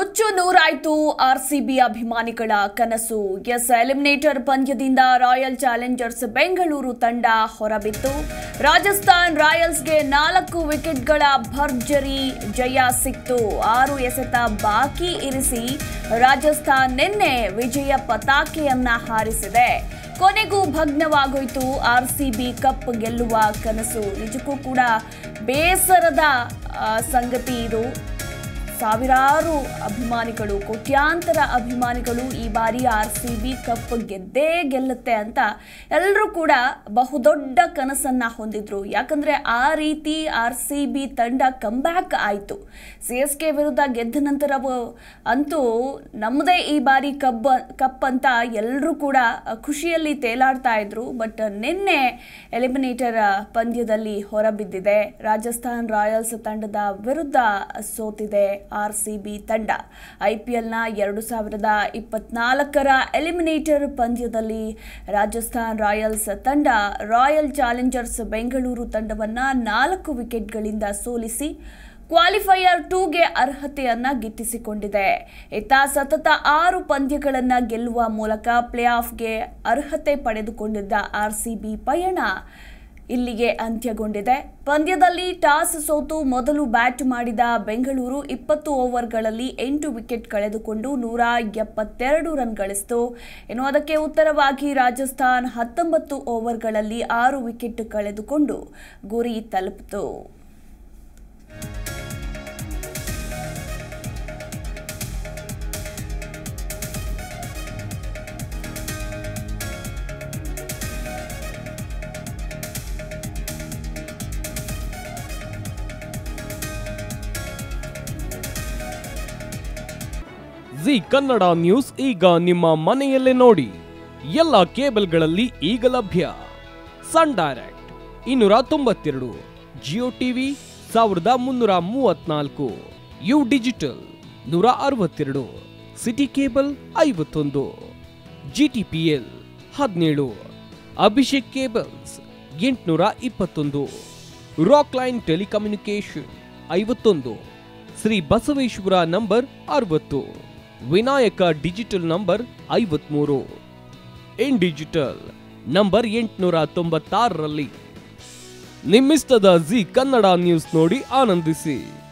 ಹುಚ್ಚು ನೂರಾಯ್ತು ಆರ್ಸಿಬಿ ಅಭಿಮಾನಿಗಳ ಕನಸು ಎಸ್ ಎಲಿಮಿನೇಟರ್ ಪಂದ್ಯದಿಂದ ರಾಯಲ್ ಚಾಲೆಂಜರ್ಸ್ ಬೆಂಗಳೂರು ತಂಡ ಹೊರಬಿತ್ತು ರಾಜಸ್ಥಾನ್ ರಾಯಲ್ಸ್ಗೆ ನಾಲ್ಕು ವಿಕೆಟ್ಗಳ ಭರ್ಜರಿ ಜಯ ಸಿಕ್ತು ಆರು ಎಸೆತ ಬಾಕಿ ಇರಿಸಿ ರಾಜಸ್ಥಾನ್ ನಿನ್ನೆ ವಿಜಯ ಪತಾಕೆಯನ್ನ ಹಾರಿಸಿದೆ ಕೊನೆಗೂ ಭಗ್ನವಾಗೋಯ್ತು ಆರ್ಸಿಬಿ ಕಪ್ ಗೆಲ್ಲುವ ಕನಸು ನಿಜಕ್ಕೂ ಕೂಡ ಬೇಸರದ ಆ, ಸಂಗತಿ ಇದು ಸಾವಿರಾರು ಅಭಿಮಾನಿಗಳು ಕೋಟ್ಯಾಂತರ ಅಭಿಮಾನಿಗಳು ಈ ಬಾರಿ ಆರ್ ಸಿ ಬಿ ಕಪ್ ಗೆದ್ದೇ ಗೆಲ್ಲುತ್ತೆ ಅಂತ ಎಲ್ಲರೂ ಕೂಡ ಬಹುದೊಡ್ಡ ಕನಸನ್ನ ಹೊಂದಿದ್ರು ಯಾಕಂದ್ರೆ ಆ ರೀತಿ ಆರ್ ಸಿ ಬಿ ತಂಡ ಕಂಬ್ಯಾಕ್ ಆಯಿತು ಸಿ ಎಸ್ ಕೆ ವಿರುದ್ಧ ಗೆದ್ದ ನಂತರವು ಅಂತೂ ನಮ್ಮದೇ ಈ ಬಾರಿ ಕಬ್ ಕಪ್ ಅಂತ ಎಲ್ಲರೂ ಕೂಡ ಖುಷಿಯಲ್ಲಿ ತೇಲಾಡ್ತಾ ಇದ್ರು ಬಟ್ ನಿನ್ನೆ ಎಲಿಮಿನೇಟರ್ ಪಂದ್ಯದಲ್ಲಿ ಹೊರಬಿದ್ದಿದೆ ರಾಜಸ್ಥಾನ್ ರಾಯಲ್ಸ್ ತಂಡದ ವಿರುದ್ಧ ಸೋತಿದೆ ಆರ್ ಸಿ ಬಿ ತಂಡ ಐ ಪಿ ಎಲ್ನ ಎರಡು ಸಾವಿರದ ಇಪ್ಪತ್ನಾಲ್ಕರ ಎಲಿಮಿನೇಟರ್ ಪಂದ್ಯದಲ್ಲಿ ರಾಜಸ್ಥಾನ್ ರಾಯಲ್ಸ್ ತಂಡ ರಾಯಲ್ ಚಾಲೆಂಜರ್ಸ್ ಬೆಂಗಳೂರು ತಂಡವನ್ನ ನಾಲ್ಕು ವಿಕೆಟ್ಗಳಿಂದ ಸೋಲಿಸಿ ಕ್ವಾಲಿಫೈಯರ್ ಟೂಗೆ ಅರ್ಹತೆಯನ್ನ ಗಿಟ್ಟಿಸಿಕೊಂಡಿದೆ ಇತ್ತ ಸತತ ಆರು ಪಂದ್ಯಗಳನ್ನ ಗೆಲ್ಲುವ ಮೂಲಕ ಪ್ಲೇ ಆಫ್ಗೆ ಅರ್ಹತೆ ಪಡೆದುಕೊಂಡಿದ್ದ ಆರ್ಸಿಬಿ ಪಯಣ ಇಲ್ಲಿಗೆ ಅಂತ್ಯಗೊಂಡಿದೆ ಪಂದ್ಯದಲ್ಲಿ ಟಾಸ್ ಸೋತು ಮೊದಲು ಬ್ಯಾಟ್ ಮಾಡಿದ ಬೆಂಗಳೂರು ಇಪ್ಪತ್ತು ಓವರ್ಗಳಲ್ಲಿ ಎಂಟು ವಿಕೆಟ್ ಕಳೆದುಕೊಂಡು ನೂರ ಎಪ್ಪತ್ತೆರಡು ರನ್ ಗಳಿಸಿತು ಇನ್ನು ಅದಕ್ಕೆ ಉತ್ತರವಾಗಿ ರಾಜಸ್ಥಾನ್ ಹತ್ತೊಂಬತ್ತು ಓವರ್ಗಳಲ್ಲಿ ಆರು ವಿಕೆಟ್ ಕಳೆದುಕೊಂಡು ಗುರಿ ತಲುಪಿತು ಜಿ ಕನ್ನಡ ನ್ಯೂಸ್ ಈಗ ನಿಮ್ಮ ಮನೆಯಲ್ಲೇ ನೋಡಿ ಎಲ್ಲ ಕೇಬಲ್ಗಳಲ್ಲಿ ಈಗ ಲಭ್ಯ ಸನ್ ಡೈರೆಕ್ಟ್ ಇನ್ನೂರ ತೊಂಬತ್ತೆರಡು ಜಿಯೋ ಟಿವಿ ಸಾವಿರದ ಮುನ್ನೂರ ಮೂವತ್ನಾಲ್ಕು ಯು ಡಿಜಿಟಲ್ ನೂರ ಅರವತ್ತೆರಡು ಸಿಟಿ ಕೇಬಲ್ ಐವತ್ತೊಂದು ಜಿ ಟಿ ಪಿ ಎಲ್ ಹದಿನೇಳು ಅಭಿಷೇಕ್ ಕೇಬಲ್ಸ್ ಎಂಟುನೂರ ಇಪ್ಪತ್ತೊಂದು ರಾಕ್ ಲೈನ್ ಟೆಲಿಕಮ್ಯುನಿಕೇಶನ್ ಐವತ್ತೊಂದು ಶ್ರೀ ಬಸವೇಶ್ವರ ನಂಬರ್ ಅರವತ್ತು ವಿನಾಯಕ ಡಿಜಿಟಲ್ ನಂಬರ್ ಐವತ್ಮೂರು ಇನ್ ಡಿಜಿಟಲ್ ನಂಬರ್ ಎಂಟುನೂರ ತೊಂಬತ್ತಾರರಲ್ಲಿ ನಿಮ್ಮಿಸ್ತದ ಜಿ ಕನ್ನಡ ನ್ಯೂಸ್ ನೋಡಿ ಆನಂದಿಸಿ